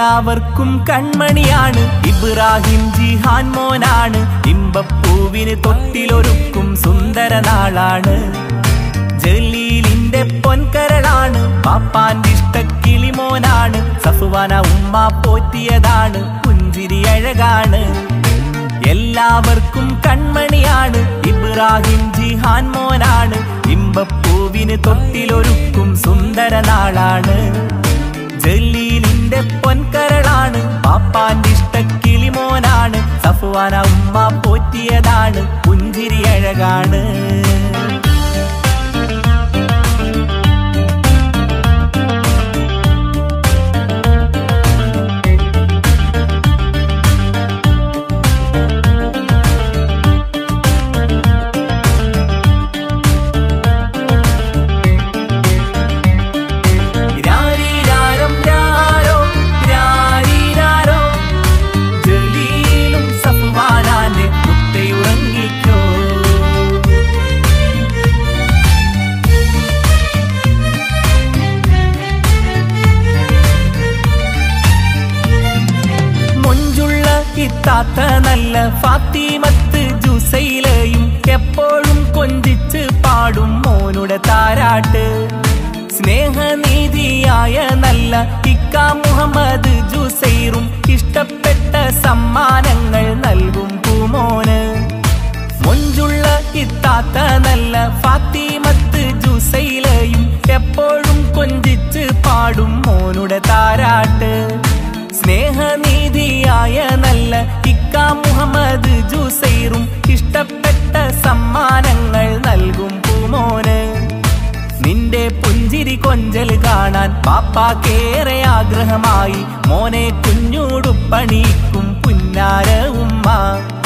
എല്ലാവർക്കും കൺമണിയാണ് ഇബ്രാഹിം ജിഹാൻ മോനാണ് ഇമ്പപ്പൂവിന് തൊട്ടിലൊരുക്കും സുന്ദര നാളാണ് ജലീലിന്റെ പൊൻകരളാണ് പാപ്പാന്റെ ഇഷ്ടക്കിളിമോനാണ് സഫുവാന ഉമ്മ പോറ്റിയതാണ് പുഞ്ചിരി അഴകാണ് എല്ലാവർക്കും കൺമണിയാണ് ഇബ്രാഹിം ജിഹാൻ മോനാണ് ഇമ്പപ്പൂവിന് തൊട്ടിലൊരുക്കും സുന്ദര നാളാണ് ജലീലിന്റെ പൊൻകരളാണ് പാപ്പാന്റെ ഇഷ്ടക്കിളിമോനാണ് സഫുവാന ഉമ്മ പോറ്റിയതാണ് പുഞ്ചിരി അഴകാണ് രാരീരാരം രാരോ, രാരീരാരോ. ജലീലും സഫ്വാനാന്റെ മുത്തയുറങ്ങിക്കോ മൊഞ്ചുള്ള ഇത്താത്ത നല്ല ഫാത്തിമത്ത് ജുസൈലയും എപ്പോഴും കൊഞ്ചിച്ച് പാടും മോനുടെ താരാട്ട് സ്നേഹനീതിയായ നല്ല ഇക്ക മുഹമ്മദ് ജുസൈറും ഇഷ്ടപ്പെട്ട സമ്മാനങ്ങൾ നൽകും പൂമോന് മൊഞ്ചുള്ള ഇത്താത്ത നല്ല ഫാത്തിമത്ത് ജുസൈലയും എപ്പോഴും കൊഞ്ചിച്ച് പാടും മോനുടെ താരാട്ട് സ്നേഹനീതിയായ നല്ല ഇക്ക മുഹമ്മദ് ജുസൈറും ഇഷ്ടപ്പെട്ട സമ്മാനങ്ങൾ നൽകും പൂമോന് നിന്റെ പുഞ്ചിരി കൊഞ്ചൽ കാണാൻ പാപ്പാക്കേറെ ആഗ്രഹമായി മോനെ കുഞ്ഞൂടുപ്പണിക്കും പുന്നാര ഉമ്മ